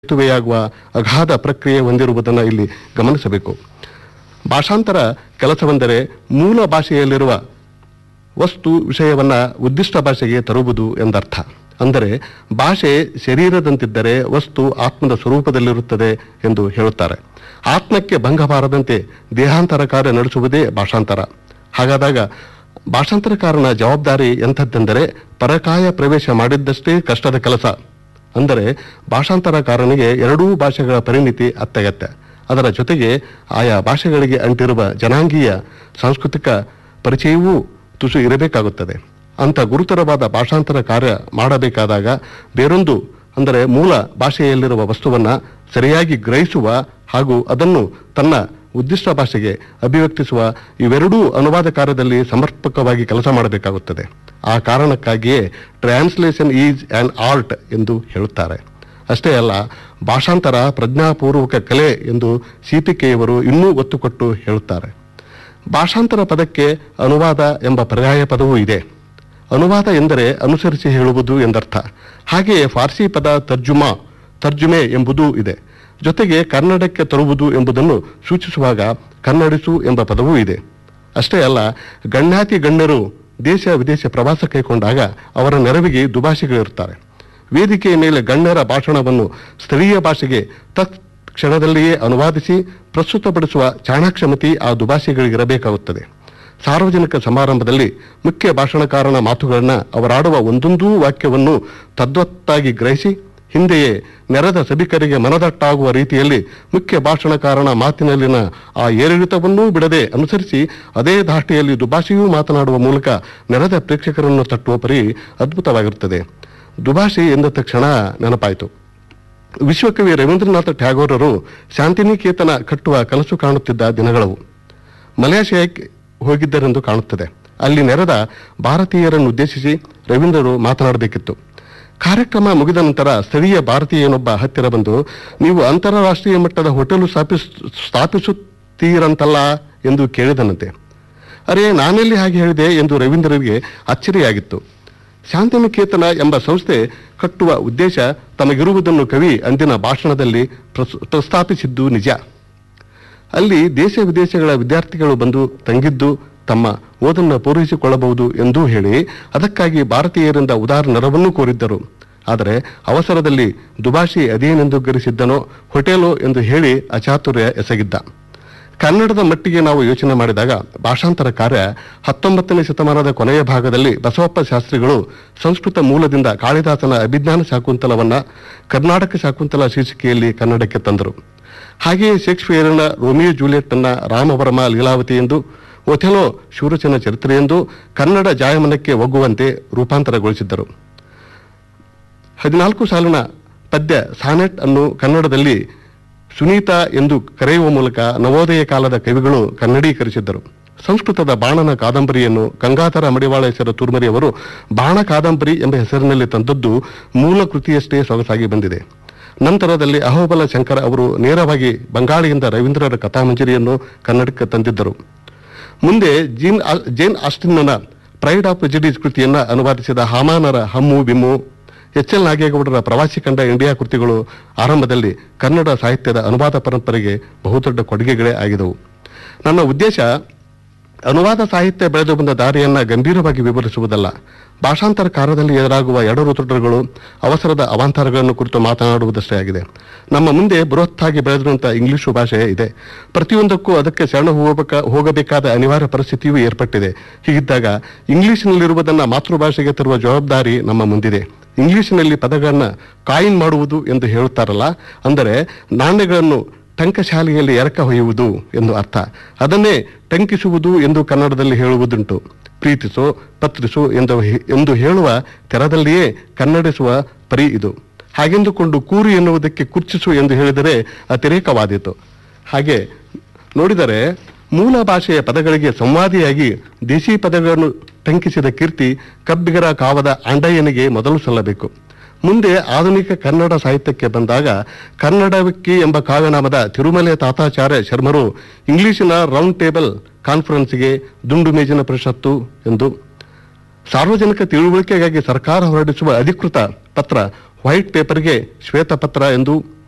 ಸೇತುವೆಯಾಗುವ ಅಗಾಧ ಪ್ರಕ್ರಿಯೆ ಹೊಂದಿರುವುದನ್ನು ಇಲ್ಲಿ ಗಮನಿಸಬೇಕು ಭಾಷಾಂತರ ಕೆಲಸವೆಂದರೆ ಮೂಲ ಭಾಷೆಯಲ್ಲಿರುವ ವಸ್ತು ವಿಷಯವನ್ನ ಉದ್ದಿಷ್ಟ ಭಾಷೆಗೆ ತರುವುದು ಎಂದರ್ಥ ಅಂದರೆ ಭಾಷೆ ಶರೀರದಂತಿದ್ದರೆ ವಸ್ತು ಆತ್ಮದ ಸ್ವರೂಪದಲ್ಲಿರುತ್ತದೆ ಎಂದು ಹೇಳುತ್ತಾರೆ ಆತ್ಮಕ್ಕೆ ಭಂಗ ಬಾರದಂತೆ ದೇಹಾಂತರ ಕಾರ್ಯ ನಡೆಸುವುದೇ ಭಾಷಾಂತರ ಹಾಗಾದಾಗ ಭಾಷಾಂತರಕಾರನ ಜವಾಬ್ದಾರಿ ಎಂಥದ್ದೆಂದರೆ ಪರಕಾಯ ಪ್ರವೇಶ ಮಾಡಿದ್ದಷ್ಟೇ ಕಷ್ಟದ ಕೆಲಸ ಅಂದರೆ ಭಾಷಾಂತರಕಾರನಿಗೆ ಎರಡೂ ಭಾಷೆಗಳ ಪರಿಣಿತಿ ಅತ್ಯಗತ್ಯ ಅದರ ಜೊತೆಗೆ ಆಯಾ ಭಾಷೆಗಳಿಗೆ ಅಂಟಿರುವ ಜನಾಂಗೀಯ ಸಾಂಸ್ಕೃತಿಕ ಪರಿಚಯವೂ ತುಸು ಇರಬೇಕಾಗುತ್ತದೆ ಅಂಥ ಗುರುತರವಾದ ಭಾಷಾಂತರ ಕಾರ್ಯ ಮಾಡಬೇಕಾದಾಗ ಬೇರೊಂದು ಅಂದರೆ ಮೂಲ ಭಾಷೆಯಲ್ಲಿರುವ ವಸ್ತುವನ್ನ ಸರಿಯಾಗಿ ಗ್ರಹಿಸುವ ಹಾಗೂ ಅದನ್ನು ತನ್ನ ಉದ್ದಿಷ್ಟ ಭಾಷೆಗೆ ಅಭಿವ್ಯಕ್ತಿಸುವ ಇವೆರಡೂ ಅನುವಾದ ಕಾರ್ಯದಲ್ಲಿ ಸಮರ್ಪಕವಾಗಿ ಕೆಲಸ ಮಾಡಬೇಕಾಗುತ್ತದೆ ಆ ಕಾರಣಕ್ಕಾಗಿಯೇ ಟ್ರಾನ್ಸ್ಲೇಷನ್ ಈಸ್ ಆನ್ ಆರ್ಟ್ ಎಂದು ಹೇಳುತ್ತಾರೆ ಅಷ್ಟೇ ಅಲ್ಲ ಭಾಷಾಂತರ ಪ್ರಜ್ಞಾಪೂರ್ವಕ ಕಲೆ ಎಂದು ಸೀಪಿಕೆಯವರು ಇನ್ನೂ ಒತ್ತು ಕೊಟ್ಟು ಹೇಳುತ್ತಾರೆ ಭಾಷಾಂತರ ಪದಕ್ಕೆ ಅನುವಾದ ಎಂಬ ಪರ್ಯಾಯ ಪದವೂ ಇದೆ ಅನುವಾದ ಎಂದರೆ ಅನುಸರಿಸಿ ಹೇಳುವುದು ಎಂದರ್ಥ ಹಾಗೆಯೇ ಫಾರ್ಸಿ ಪದ ತರ್ಜುಮಾ ತರ್ಜುಮೆ ಎಂಬುದೂ ಇದೆ ಜೊತೆಗೆ ಕನ್ನಡಕ್ಕೆ ತರುವುದು ಎಂಬುದನ್ನು ಸೂಚಿಸುವಾಗ ಕನ್ನಡಿಸು ಎಂಬ ಪದವೂ ಇದೆ ಅಷ್ಟೇ ಅಲ್ಲ ಗಣ್ಯಾತಿ ಗಣ್ಯರು ದೇಶ ವಿದೇಶ ಪ್ರವಾಸ ಕೈಗೊಂಡಾಗ ಅವರ ನೆರವಿಗೆ ದುಭಾಷಿಗಳಿರುತ್ತಾರೆ ವೇದಿಕೆಯ ಮೇಲೆ ಗಣ್ಯರ ಭಾಷಣವನ್ನು ಸ್ಥಳೀಯ ಭಾಷೆಗೆ ತತ್ ಕ್ಷಣದಲ್ಲಿಯೇ ಅನುವಾದಿಸಿ ಪ್ರಸ್ತುತಪಡಿಸುವ ಚಾಣಾಕ್ಷಮತಿ ಆ ದುಭಾಷಿಗಳಿಗಿರಬೇಕಾಗುತ್ತದೆ ಸಾರ್ವಜನಿಕ ಸಮಾರಂಭದಲ್ಲಿ ಮುಖ್ಯ ಭಾಷಣಕಾರನ ಮಾತುಗಳನ್ನು ಅವರಾಡುವ ಒಂದೊಂದೂ ವಾಕ್ಯವನ್ನು ತದ್ವತ್ತಾಗಿ ಗ್ರಹಿಸಿ ಹಿಂದೆಯೇ ನೆರೆದ ಸಭಿಕರಿಗೆ ಮನದಟ್ಟಾಗುವ ರೀತಿಯಲ್ಲಿ ಮುಖ್ಯ ಭಾಷಣಕಾರನ ಮಾತಿನಲ್ಲಿನ ಆ ಏರಿಳಿತವನ್ನೂ ಬಿಡದೆ ಅನುಸರಿಸಿ ಅದೇ ಧಾಟಿಯಲ್ಲಿ ದುಭಾಷೆಯೂ ಮಾತನಾಡುವ ಮೂಲಕ ನೆರೆದ ಪ್ರೇಕ್ಷಕರನ್ನು ತಟ್ಟುವ ಪರಿ ಅದ್ಭುತವಾಗಿರುತ್ತದೆ ದುಭಾಷೆ ಎಂದ ತಕ್ಷಣ ನೆನಪಾಯಿತು ವಿಶ್ವಕವಿ ರವೀಂದ್ರನಾಥ ಟ್ಯಾಗೋರರು ಶಾಂತಿನಿಕೇತನ ಕಟ್ಟುವ ಕನಸು ಕಾಣುತ್ತಿದ್ದ ದಿನಗಳವು ಮಲೇಷಿಯಾಕ್ಕೆ ಹೋಗಿದ್ದರೆಂದು ಕಾಣುತ್ತದೆ ಅಲ್ಲಿ ನೆರೆದ ಭಾರತೀಯರನ್ನು ಉದ್ದೇಶಿಸಿ ರವೀಂದ್ರರು ಮಾತನಾಡಬೇಕಿತ್ತು ಕಾರ್ಯಕ್ರಮ ಮುಗಿದ ನಂತರ ಸ್ಥಳೀಯ ಭಾರತೀಯನೊಬ್ಬ ಹತ್ತಿರ ಬಂದು ನೀವು ಅಂತಾರಾಷ್ಟ್ರೀಯ ಮಟ್ಟದ ಹೋಟೆಲು ಸ್ಥಾಪಿಸ್ ಸ್ಥಾಪಿಸುತ್ತೀರಂತಲ್ಲ ಎಂದು ಕೇಳಿದನಂತೆ ಅರೆ ನಾನೆಲ್ಲಿ ಹಾಗೆ ಹೇಳಿದೆ ಎಂದು ರವೀಂದ್ರರಿಗೆ ಅಚ್ಚರಿಯಾಗಿತ್ತು ಶಾಂತಿನಿಕೇತನ ಎಂಬ ಸಂಸ್ಥೆ ಕಟ್ಟುವ ಉದ್ದೇಶ ತಮಗಿರುವುದನ್ನು ಕವಿ ಅಂದಿನ ಭಾಷಣದಲ್ಲಿ ಪ್ರಸ್- ಪ್ರಸ್ತಾಪಿಸಿದ್ದು ನಿಜ ಅಲ್ಲಿ ದೇಶ ವಿದೇಶಗಳ ವಿದ್ಯಾರ್ಥಿಗಳು ಬಂದು ತಂಗಿದ್ದು ತಮ್ಮ ಓದನ್ನು ಪೂರೈಸಿಕೊಳ್ಳಬಹುದು ಎಂದೂ ಹೇಳಿ ಅದಕ್ಕಾಗಿ ಭಾರತೀಯರಿಂದ ಉದಾರ ನೆರವನ್ನು ಕೋರಿದ್ದರು ಆದರೆ ಅವಸರದಲ್ಲಿ ದುಭಾಷಿ ಅದೇನೆಂದು ಗರಿಸಿದ್ದನೋ ಹೋಟೆಲೋ ಎಂದು ಹೇಳಿ ಅಚಾತುರ್ಯ ಎಸಗಿದ್ದ ಕನ್ನಡದ ಮಟ್ಟಿಗೆ ನಾವು ಯೋಚನೆ ಮಾಡಿದಾಗ ಭಾಷಾಂತರ ಕಾರ್ಯ ಹತ್ತೊಂಬತ್ತನೇ ಶತಮಾನದ ಕೊನೆಯ ಭಾಗದಲ್ಲಿ ಬಸವಪ್ಪ ಶಾಸ್ತ್ರಿಗಳು ಸಂಸ್ಕೃತ ಮೂಲದಿಂದ ಕಾಳಿದಾಸನ ಅಭಿಜ್ಞಾನ ಶಾಕುಂತಲವನ್ನ ಕರ್ನಾಟಕ ಶಾಕುಂತಲ ಶೀರ್ಷಿಕೆಯಲ್ಲಿ ಕನ್ನಡಕ್ಕೆ ತಂದರು ಹಾಗೆಯೇ ಶೇಕ್ಸ್ಪಿಯರ್ನ ರೋಮಿಯೋ ಜೂಲಿಯಟ್ ಅನ್ನ ರಾಮವರ್ಮ ಲೀಲಾವತಿ ಎಂದು ಒಥೆಲೋ ಶೂರಚನ ಚರಿತ್ರೆ ಎಂದು ಕನ್ನಡ ಜಾಯಮನಕ್ಕೆ ಒಗ್ಗುವಂತೆ ರೂಪಾಂತರಗೊಳಿಸಿದ್ದರು ಹದಿನಾಲ್ಕು ಸಾಲಿನ ಪದ್ಯ ಸಾನೆಟ್ ಅನ್ನು ಕನ್ನಡದಲ್ಲಿ ಸುನೀತಾ ಎಂದು ಕರೆಯುವ ಮೂಲಕ ನವೋದಯ ಕಾಲದ ಕವಿಗಳು ಕನ್ನಡೀಕರಿಸಿದ್ದರು ಸಂಸ್ಕೃತದ ಬಾಣನ ಕಾದಂಬರಿಯನ್ನು ಗಂಗಾಧರ ಮಡಿವಾಳೇಶ್ವರ ತುರ್ಮರಿಯವರು ಬಾಣ ಕಾದಂಬರಿ ಎಂಬ ಹೆಸರಿನಲ್ಲಿ ತಂದದ್ದು ಮೂಲ ಕೃತಿಯಷ್ಟೇ ಸೊಗಸಾಗಿ ಬಂದಿದೆ ನಂತರದಲ್ಲಿ ಅಹೋಬಲ ಶಂಕರ ಅವರು ನೇರವಾಗಿ ಬಂಗಾಳಿಯಿಂದ ರವೀಂದ್ರರ ಕಥಾಮಂಜರಿಯನ್ನು ಕನ್ನಡಕ್ಕೆ ತಂದಿದ್ದರು ಮುಂದೆ ಜೀನ್ ಆ- ಜೇನ್ ಆಸ್ಟಿನ್ನ ಪ್ರೈಡ್ ಆಫ್ ಪ್ರೆಜಿಡೀಸ್ ಕೃತಿಯನ್ನ ಅನುವಾದಿಸಿದ ಹಾಮಾನರ ಹಮ್ಮು ಬಿಮ್ಮು ಎಚ್ ಎಲ್ ನಾಗೇಗೌಡರ ಪ್ರವಾಸಿ ಕಂಡ ಇಂಡಿಯಾ ಕೃತಿಗಳು ಆರಂಭದಲ್ಲಿ ಕನ್ನಡ ಸಾಹಿತ್ಯದ ಅನುವಾದ ಪರಂಪರೆಗೆ ಬಹುದೊಡ್ಡ ಕೊಡುಗೆಗಳೇ ಆಗಿದವು ನನ್ನ ಉದ್ದೇಶ ಅನುವಾದ ಸಾಹಿತ್ಯ ಬೆಳೆದು ಬಂದ ದಾರಿಯನ್ನ ಗಂಭೀರವಾಗಿ ವಿವರಿಸುವುದಲ್ಲ ಭಾಷಾಂತರ ಕಾರ್ಯದಲ್ಲಿ ಎದುರಾಗುವ ಎಡರುತೊಡರುಗಳು ಅವಸರದ ಅವಾಂತರಗಳನ್ನು ಕುರಿತು ಮಾತನಾಡುವುದಷ್ಟೇ ಆಗಿದೆ ನಮ್ಮ ಮುಂದೆ ಬೃಹತ್ತಾಗಿ ಬೆಳೆದಿರುವಂತಹ ಇಂಗ್ಲಿಷು ಭಾಷೆ ಇದೆ ಪ್ರತಿಯೊಂದಕ್ಕೂ ಅದಕ್ಕೆ ಶರಣ ಹೋಗಬೇಕ ಹೋಗಬೇಕಾದ ಅನಿವಾರ್ಯ ಪರಿಸ್ಥಿತಿಯೂ ಏರ್ಪಟ್ಟಿದೆ ಹೀಗಿದ್ದಾಗ ಇಂಗ್ಲಿಷ್ನಲ್ಲಿರುವುದನ್ನ ಮಾತೃಭಾಷೆಗೆ ತರುವ ಜವಾಬ್ದಾರಿ ನಮ್ಮ ಮುಂದಿದೆ ಇಂಗ್ಲಿಷ್ನಲ್ಲಿ ಪದಗಳನ್ನ ಕಾಯಿನ್ ಮಾಡುವುದು ಎಂದು ಹೇಳುತ್ತಾರಲ್ಲ ಅಂದರೆ ನಾಣ್ಯಗಳನ್ನು ಟಂಕಶಾಲೆಯಲ್ಲಿ ಎರಕ ಹೊಯ್ಯುವುದು ಎಂದು ಅರ್ಥ ಅದನ್ನೇ ಟಂಕಿಸುವುದು ಎಂದು ಕನ್ನಡದಲ್ಲಿ ಹೇಳುವುದುಂಟು ಪ್ರೀತಿಸು ಪತ್ರಿಸು ಎಂದು ಹೇ- ಎಂದು ಹೇಳುವ ತೆರದಲ್ಲಿಯೇ ಕನ್ನಡಿಸುವ ಪರಿ ಇದು ಹಾಗೆಂದುಕೊಂಡು ಕೂರು ಎನ್ನುವುದಕ್ಕೆ ಕುರ್ಚಿಸು ಎಂದು ಹೇಳಿದರೆ ಅತಿರೇಕವಾದೀತು ಹಾಗೆ ನೋಡಿದರೆ ಮೂಲ ಭಾಷೆಯ ಪದಗಳಿಗೆ ಸಂವಾದಿಯಾಗಿ ದೇಶಿ ಪದಗಳನ್ನು ಟಂಕಿಸಿದ ಕೀರ್ತಿ ಕಬ್ಬಿಗರ ಕಾವದ ಆಂಡಯ್ಯನಿಗೆ ಮೊದಲು ಸಲ್ಲಬೇಕು ಮುಂದೆ ಆಧುನಿಕ ಕನ್ನಡ ಸಾಹಿತ್ಯಕ್ಕೆ ಬಂದಾಗ ಕನ್ನಡವಿಕ್ಕಿ ಎಂಬ ಕಾವ್ಯನಾಮದ ತಿರುಮಲೆ ತಾತಾಚಾರ್ಯ ಶರ್ಮರು ಇಂಗ್ಲಿಶಿನ ರೌಂಡ್ ಟೇಬಲ್ ಕಾನ್ಫರೆನ್ಸ್ಗೆ ದುಂಡು ಮೇಜಿನ ಪರಿಷತ್ತು ಎಂದು ಸಾರ್ವಜನಿಕ ತಿಳುವಳಿಕೆಗಾಗಿ ಸರ್ಕಾರ ಹೊರಡಿಸುವ ಅಧಿಕೃತ ಪತ್ರ ವೈಟ್ ಪೇಪರ್ಗೆ ಶ್ವೇತಪತ್ರ ಎಂದು